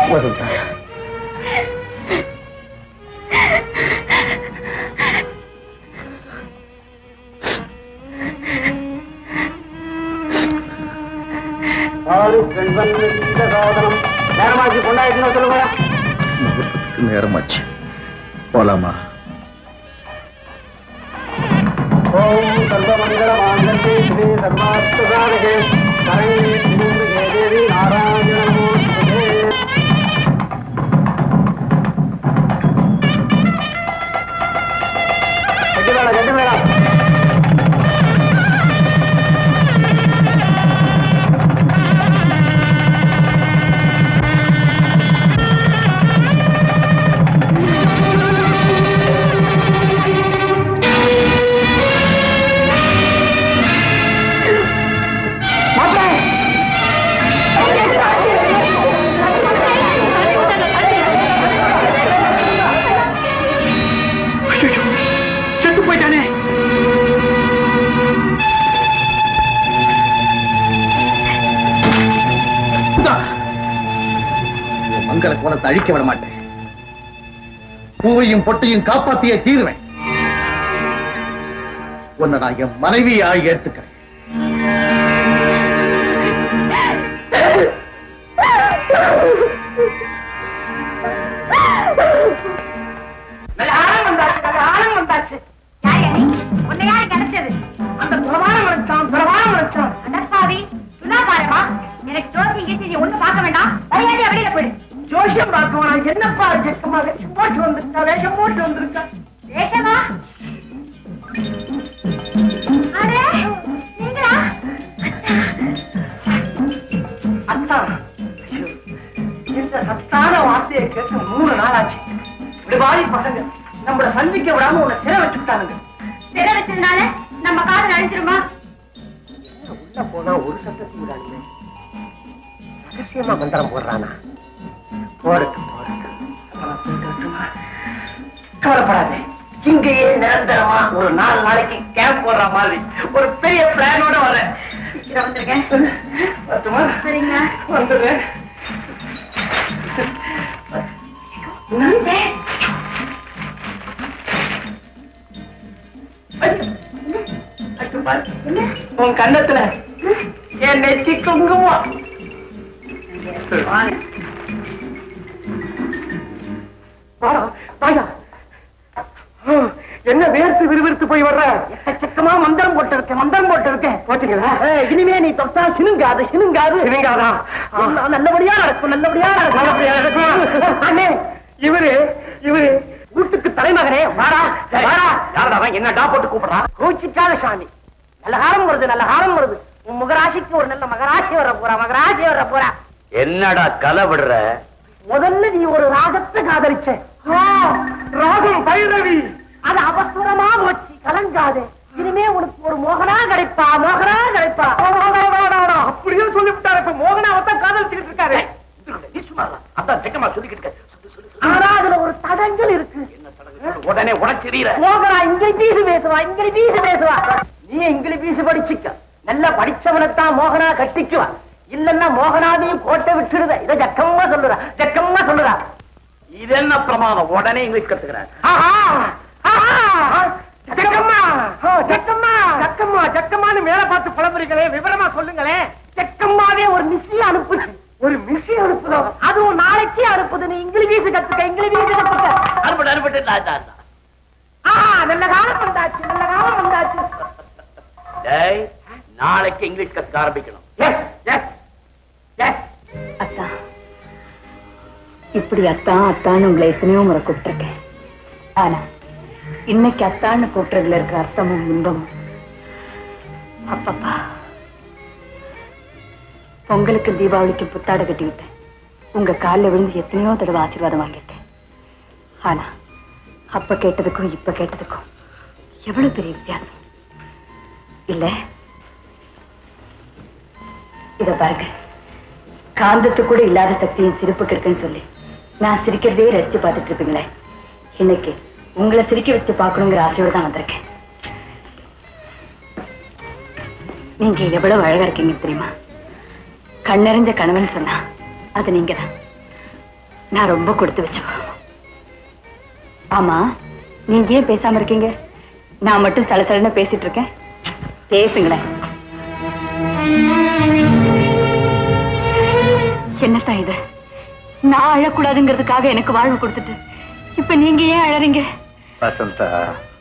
வசந்தா நேரமாச்சு கொண்டாயிட்டு சொல்லுங்க முகூர்த்தத்துக்கு நேரமாச்சு போலாமா ஓம் சர்வமங்கல மாங்கல்யே ஸ்ரீ சர்வார்த்த சாதகே சரண்யே திரிமுகே தேவி நாராயண நமோஸ்துதே கெட்டி மேளம் கெட்டி மேளம் செத்து போயிட்டானே உன் மங்கள கோலத்தை அழிக்க விட மாட்டேன் பூவையும் பொட்டையும் காப்பாத்தியே தீருவேன் உன்னை நான் என் மனைவியா ஏத்துக்கிறேன் நல்ல ஆழம் வந்தாச்சு நல்ல ஆழம் வந்தாச்சு யார் நீ உன்னை யாரு கிடைச்சது அந்த பிரமாண மனச்சான் பிரமாண மனச்சான் அடப்பாவி சுனா பாருமா எனக்கு ஜோசி கீசி நீ ஒண்ணு பார்க்க வேண்டாம் மரியாதையா வெளியில போயிடு ஜோஷியம் பார்க்கவனா என்னப்பா ஜெக்கமா வேஷம் போட்டு வந்திருக்கா வேஷம் போட்டு வந்திருக்கா ரேஷமா அடே நீங்களா அத்தா இந்த சத்தான வார்த்தையை கேட்க மூணு நாள் ஆச்சு விடுவாரி பசங்க நம்மள சந்திக்க விடாம உன்னை சிறை வச்சுட்டானுங்க சிறை வச்சதுனால நம்ம காதல் அழிஞ்சிருமா உள்ள போனா ஒரு சத்தத்தையும் விடானுமே ரகசியமா மந்திரம் போடுறானா போடட்டும் போடட்டும் அப்புறம் போயிட்டு வரட்டுமா? கவலைப்படாதே இங்கேயே நிரந்தரமா ஒரு நாலு நாளைக்கு கேம்ப் போடுற மாதிரி ஒரு பெரிய பிளானோட வரேன் சீக்கிரம் வந்திருக்கேன் வரட்டுமா சரிங்க வந்துடுறேன் அச்சு பாரு. உன் கண்ணத்துல என் நெத்தி குங்குமம் வாடா, வாடா. ஆ, என்ன வேர்த்து விறுவிறுத்து போய் வர்ற எக்கச்சக்கமா மந்திரம் போட்டு இருக்கேன் மந்திரம் போட்டு இருக்கேன் போட்டீங்களா இனிமே நீ தொட்டா சினுங்காது சினுங்காது சினுங்காதா நல்லபடியா நடக்கும் நல்லபடியா நடக்கும் நல்லபடியா நடக்கும் அண்ணே இவரு இவரு வீட்டுக்கு தலைமகனே வாடா வாடா யாரடா என்னடா போட்டு கூப்பிடுறா கோச்சிக்காத சாமி நல்ல காலம் வருது நல்ல காலம் வருது உன் முகராசிக்கு ஒரு நல்ல மகராசி வர போறா மகராசி வர போறா என்னடா கலை விடுற முதல்ல நீ ஒரு ராகத்தை காதலிச்ச ஆ, ராகம் பைரவி அது அவசரமா போச்சு கலங்காதே இனிமே உனக்கு ஒரு மோகனா கிடைப்பா மோகனா கிடைப்பா அப்படியே சொல்லிவிட்டாரு இப்ப மோகனாவத்தான் காதலிச்சுக்கிட்டு இருக்காரு நீ சும்மா இரு. அதான் செக்கமா சொல்லிக்கிட்டு இருக்க. சொல்லு, சொல்லு, சொல்லு. ஆனா அதுல ஒரு தடங்கள் இருக்கு என்ன தடவை? உடனே உடச்சிரீர மோகனா இங்கிலீஷ் பேசுவா இங்கிலீஷ் பேசுவா நீ இங்கிலீஷ் படிச்சுக்க நல்லா படிச்சவனைத்தான் மோகனா கட்டிக்குவா இல்லன்னா மோகனாதையும் கோட்டை விட்டுடுத இத ஜக்கம்மா சொல்லுறா ஜக்கம்மா சொல்லுறா இது என்ன பிரமாதம் உடனே இங்கிலீஷ் கத்துக்கிறேன் ஆஹா ஆஹா ஜக்கம்மா ஓ, ஜக்கம்மா ஜக்கம்மா ஜக்கம்மான்னு மேல பார்த்து புலம்புறீங்களே விவரமா சொல்லுங்களேன் ஜக்கம்மாவே ஒரு மிஸ்ஸி அனுப்புது ஒரு மிஸ்ஸி அனுப்புதோ அதுவும் நாளைக்கே அனுப்புது நீ இங்கிலீஷ் கத்துக்க இங்கிலீஷ் கத்துக்க அனுப்பிட்டு அனுப்பிட்டு நான் தான் தான். ஆஹா நல்ல காலம் வந்தாச்சு நல்ல காலம் வந்தாச்சு டேய் நாளைக்கு இங்கிலீஷ் கத்துக்க ஆரம்பிக்கணும் எஸ் எஸ் எஸ் அத்தா இப்படி அத்தான் அத்தான்னு உங்களை எத்தனையோ முறை கூப்பிட்டிருக்கேன் ஆனா இன்னைக்கு அத்தான்னு கூப்பிடுறதுல இருக்கிற அர்த்தமும் இன்பமும் அப்பப்பா பொங்கலுக்கு தீபாவளிக்கு புத்தாடை கட்டிக்கிட்டேன் உங்க காலில் விழுந்து எத்தனையோ தடவை ஆசீர்வாதம் வாங்கிட்டேன் ஆனா அப்ப கேட்டதுக்கும் இப்ப கேட்டதுக்கும் எவ்வளவு பெரிய வித்தியாசம் இல்ல இத பாருங்க காந்தத்து கூட இல்லாத சக்தியின் சிரிப்புக்கு இருக்குன்னு சொல்லி நான் சிரிக்கிறதே ரசிச்சு பார்த்துட்டு இருப்பீங்களே இன்னைக்கு உங்களை சிரிக்க வச்சு பார்க்கணுங்கிற ஆசையோட தான் வந்திருக்கேன் நீங்க எவ்வளவு அழகா இருக்கீங்க தெரியுமா கண்ணறிஞ்ச கணவன் சொன்னா அது நீங்க தான் நான் ரொம்ப கொடுத்து வச்சவ ஆமா நீங்க ஏன் பேசாம இருக்கீங்க நான் மட்டும் சலசலன்னு பேசிட்டு இருக்கேன் பேசுங்களேன் என்னத்தான் இது நான் அழக்கூடாதுங்கிறதுக்காக எனக்கு வாழ்வு கொடுத்துட்டு இப்ப நீங்க ஏன் அழறீங்க வசந்தா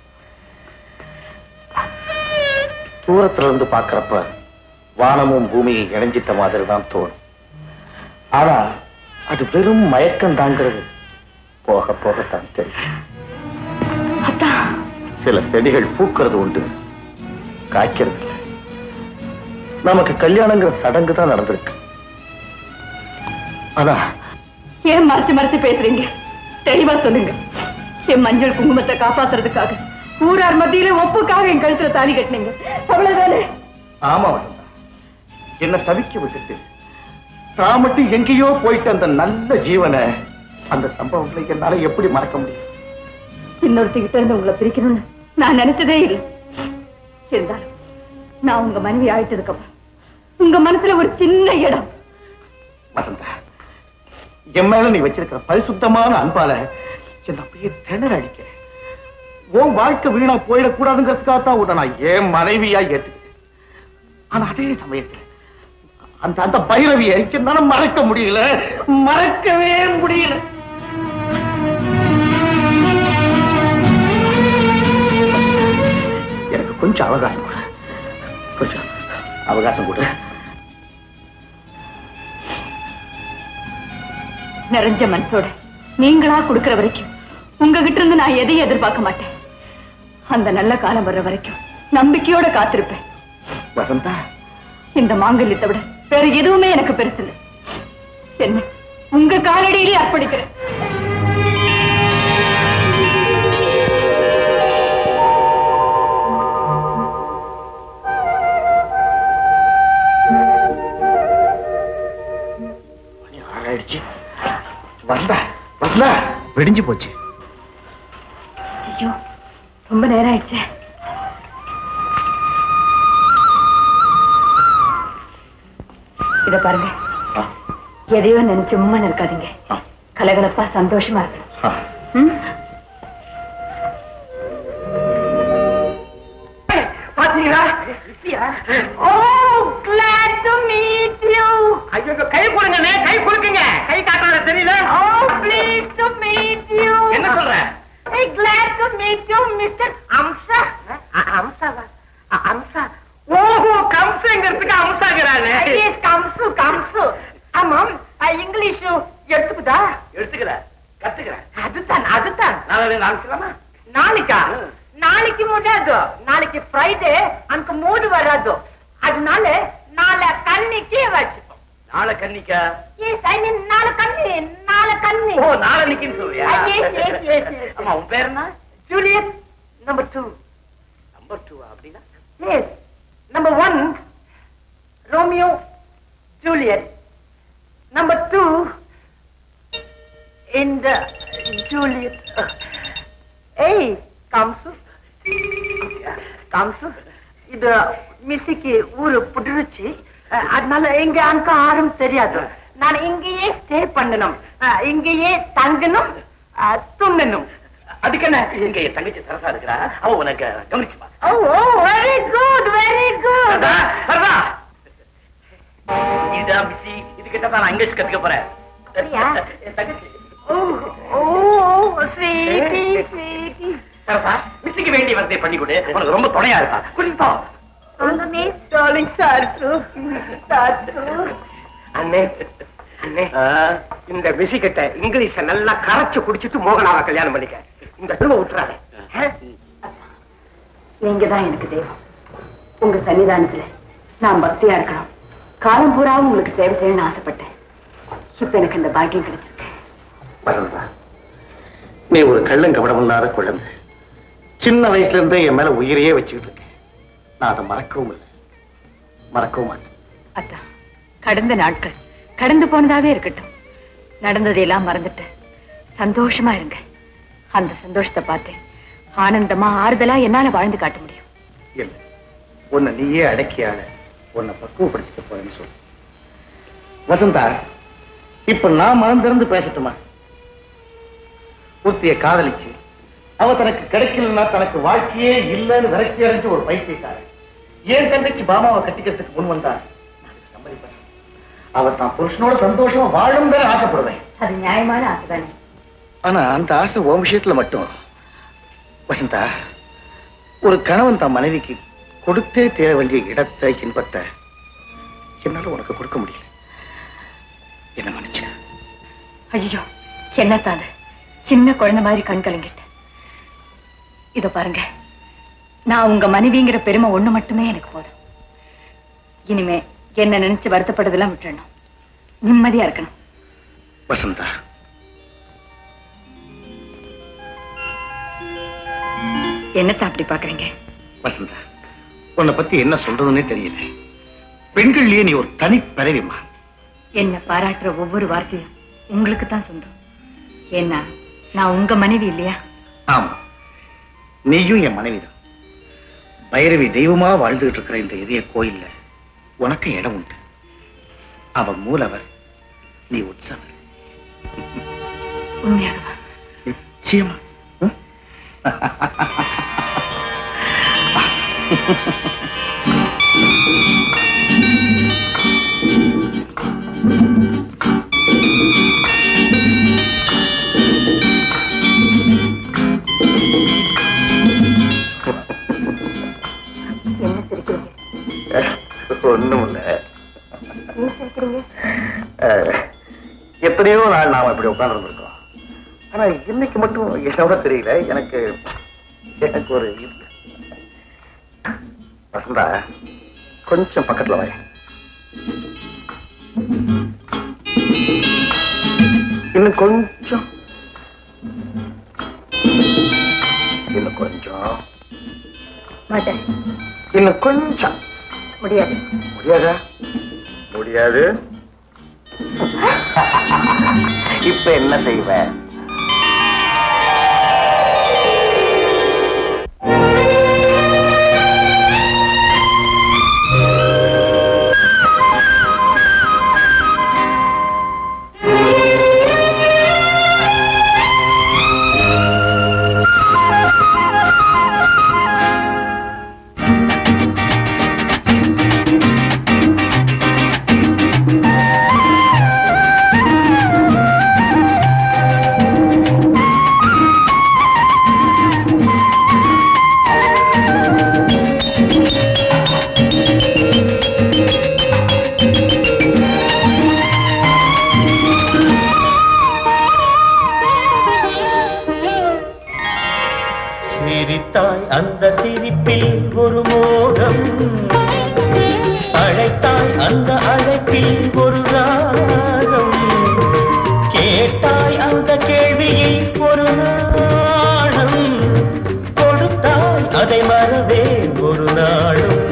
தூரத்துல இருந்து பாக்குறப்ப வானமும் பூமியும் இணைஞ்சிட்ட மாதிரி தான் தோணும் ஆனா அது வெறும் மயக்கம் தாங்கிறது போக போகத்தான் தெரியும் அத்தா சில செடிகள் பூக்கிறது உண்டு காய்க்கிறது இல்லை நமக்கு கல்யாணங்கிற சடங்கு தான் நடந்திருக்கு ஆனா ஏன் மறைச்சு மறைச்சு பேசுறீங்க தெளிவா சொல்லுங்க என் மஞ்சள் குங்குமத்தை காப்பாத்துறதுக்காக ஊரார் மத்தியில ஒப்புக்காக என் கழுத்துல தாலி கட்டினீங்க அவ்வளவுதானே ஆமா வசந்தா என்ன தவிக்க விட்டுட்டு நான் மட்டும் எங்கேயோ போயிட்டு அந்த நல்ல ஜீவனை அந்த சம்பவங்களை என்னால எப்படி மறக்க முடியும் இன்னொருத்திகிட்ட இருந்து உங்களை பிரிக்கணும்னு நான் நினைச்சதே இல்லை இருந்தாலும் நான் உங்க மனைவி ஆயிட்டதுக்கு அப்புறம் உங்க மனசுல ஒரு சின்ன இடம் வசந்தா என் மேல நீ வச்சிருக்கிற பரிசுத்தமான அன்பால என்ன அப்படியே திணற அடிக்க உன் வாழ்க்கை வீணா போயிடக்கூடாதுங்கிறதுக்காக தான் உன்னை நான் ஏன் மனைவியா ஏத்துக்கிட்டேன் ஆனா அதே சமயத்துல அந்த அந்த பைரவியை என்னால மறக்க முடியல மறக்கவே முடியல எனக்கு கொஞ்சம் அவகாசம் கொடு கொஞ்சம் அவகாசம் கொடு நிறைஞ்ச மனசோட நீங்களா கொடுக்கிற வரைக்கும் உங்ககிட்ட இருந்து நான் எதையும் எதிர்பார்க்க மாட்டேன் அந்த நல்ல காலம் வர்ற வரைக்கும் நம்பிக்கையோட காத்திருப்பேன் வசந்தா இந்த மாங்கல்யத்தை விட வேற எதுவுமே எனக்கு பெருசு இல்லை என்ன உங்க காலடியிலே அர்ப்பணிக்கிறேன் மணி ஆறாயிடுச்சு வந்தா வந்தா வெடிஞ்சு போச்சு ஐயோ ரொம்ப நேரம் ஆயிடுச்சே இத பாருங்க ஆ, எதையோ நினைச்சு உண்மை இருக்காதீங்க ஆ, கலகலப்பா சந்தோஷமா இருக்கணும் ஆ. ம்? பாத்தீங்களா ஓ glad to meet you ஐயோ கை கொடுங்கண்ணே கை கொடுக்குங்க கை காட்டுறத தெரியல ஓ pleased to meet you என்ன சொல்ற Hey, glad to meet you, Mr. அம்சா அம்சாவா அம்சா ஓஹோ கம்சுங்கிறதுக்கு அம்சாங்கிறானே எஸ் கம்சு கம்சு ஆமாம் இங்கிலீஷ் எடுத்துக்குதா எடுத்துக்கிற கத்துக்கிற அதுதான் அதுதான் நாளை ஆரம்பிக்கலாமா நாளைக்கா நாளைக்கு முடியாது நாளைக்கு ஃப்ரைடே அங்க மூடு வராது அதனால நாளை கண்ணிக்கு வச்சுப்போம் நாளை கன்னிக்கா எஸ் ஐ மீன் நாளை கண்ணி நாளை கண்ணி ஓ நாளை நிக்கின்னு சொல்றியா Ah, yes, yes, yes, yes. ஆமா உன் பேர் என்ன Juliet number two number two அப்படின்னா yes number one Romeo Juliet number two இந்த ஜூலியட் ஏய் காம்சு காம்சு இது மிஸ்ஸிக்கு ஊரு புடிருச்சு அஹ், அதனால இங்க அங்க யாரும் தெரியாது நான் இங்கேயே ஸ்டே பண்ணணும் அஹ், இங்கேயே தங்கணும் அஹ், துண்ணணும் அதுக்கு என்ன இங்க என் தங்கச்சி சரசா இருக்கிறா அவ உனக்கு கவனிச்சுப்பா ஓ very good very good Sarada, Sarada. இதுதான் பிஸி இதுகிட்ட தான் நான் இங்கிலீஷ் கத்துக்க போறேன் அப்படியா? என் தங்கச்சி ஓ ஓ ஸ்வீட்டி ஸ்வீட்டி சரசா மிஸ்ஸுக்கு வேண்டிய வசதியை பண்ணி கொடு உனக்கு ரொம்ப துணையா இருப்பா குடிப்பா வாங்க மிஸ் டார்லிங் சார்சு சார்சு அண்ணே அண்ணே இந்த மிசி கிட்ட இங்கிலீஷ நல்லா கரைச்சு குடிச்சிட்டு மோகனாவை கல்யாணம் பண்ணிக்க இந்த திரும்ப விட்டுறாரு நீங்க தான் எனக்கு தெய்வம் உங்க சன்னிதானத்துல நான் பக்தியா இருக்கணும் காலம் பூராவும் உங்களுக்கு சேவை செய்யணும்னு ஆசைப்பட்டேன் இப்ப எனக்கு இந்த பாக்கியம் கிடைச்சிருக்கு வசந்தா நீ ஒரு கள்ளம் கவனம் இல்லாத குழந்தை சின்ன வயசுல இருந்தே என் மேல உயிரையே வச்சுக்கிட்டு இருக்கேன் நான் அதை மறக்கவும் இல்லை மறக்கவும் மாட்டேன் அத்தா கடந்த நாட்கள் கடந்து போனதாவே இருக்கட்டும் நடந்ததையெல்லாம் மறந்துட்டு சந்தோஷமா இருங்க அந்த சந்தோஷத்தை பார்த்து ஆனந்தமா ஆறுதலா என்னால வாழ்ந்து காட்ட முடியும் இல்லை உன்னை நீயே அடக்கியாட உன்னை பக்குவப்படுத்திக்க போறேன்னு சொல்லு வசந்தா இப்ப நான் மனம் திறந்து பேசட்டுமா ஒருத்திய காதலிச்சு அவ தனக்கு கிடைக்கலன்னா தனக்கு வாழ்க்கையே இல்லைன்னு விரக்தி அடைஞ்சு ஒரு பைத்தியக்காரன் ஏன் தங்கச்சி பாமாவை கட்டிக்கிறதுக்கு முன் வந்தா நான் அதுக்கு சம்மதிப்பேன் அவர் தான் புருஷனோட சந்தோஷமா வாழும் தானே ஆசைப்படுவேன் அது நியாயமான ஆசைதானே ஆனா அந்த ஆசை உன் விஷயத்துல மட்டும் வசந்தா ஒரு கணவன் தன் மனைவிக்கு கொடுத்தே தீர வேண்டிய இடத்தை இன்பத்தை என்னால உனக்கு கொடுக்க முடியல என்ன மன்னிச்சிடு ஐயோ என்னத்தான் அது சின்ன குழந்தை மாதிரி கண் கலங்கிட்டேன் இதோ பாருங்க நான் உங்க மனைவிங்கிற பெருமை ஒண்ணு மட்டுமே எனக்கு போதும் இனிமே என்ன நினைச்சு வருத்தப்பட்டதெல்லாம் விட்டுறணும் நிம்மதியா இருக்கணும் வசந்தா என்னத்த அப்படி பாக்குறீங்க வசந்தா உன்னை பத்தி என்ன சொல்றதுன்னே தெரியல பெண்கள்லயே நீ ஒரு தனி பிறவிமா என்ன பாராட்டுற ஒவ்வொரு வார்த்தையும் உங்களுக்கு தான் சொந்தம் ஏன்னா நான் உங்க மனைவி இல்லையா ஆமா நீயும் என் மனைவிதான் பைரவி தெய்வமா வாழ்ந்துகிட்டு இருக்கிற இந்த இதய கோயில்ல உனக்கு இடம் உண்டு அவ மூலவர் நீ உற்சவர் உண்மையாகவா நிச்சயமா ம்? என்ன சிரிக்கிறீங்க ஒண்ணும் இல்ல ஏன் சிரிக்கிறீங்க அஹ், எத்தனையோ நாள் நாம இப்படி உட்கார்ந்து இருக்கோம் ஆனா இன்னைக்கு மட்டும் என்னோட தெரியல எனக்கு எனக்கு ஒரு இது வசந்தா கொஞ்சம் பக்கத்துல வாய இன்னும் கொஞ்சம் இன்னும் கொஞ்சம் மாட்டேன் இன்னும் கொஞ்சம் முடியாது முடியாதா முடியாது இப்ப என்ன செய்வ சிரித்தாய் அந்த சிரிப்பில் ஒரு மோகம் அழைத்தாய் அந்த அழைப்பில் ஒரு ராகம் கேட்டாய் அந்த கேள்வியில் ஒரு நாணம் கொடுத்தாய் அதை மறவேன் ஒரு நாளும்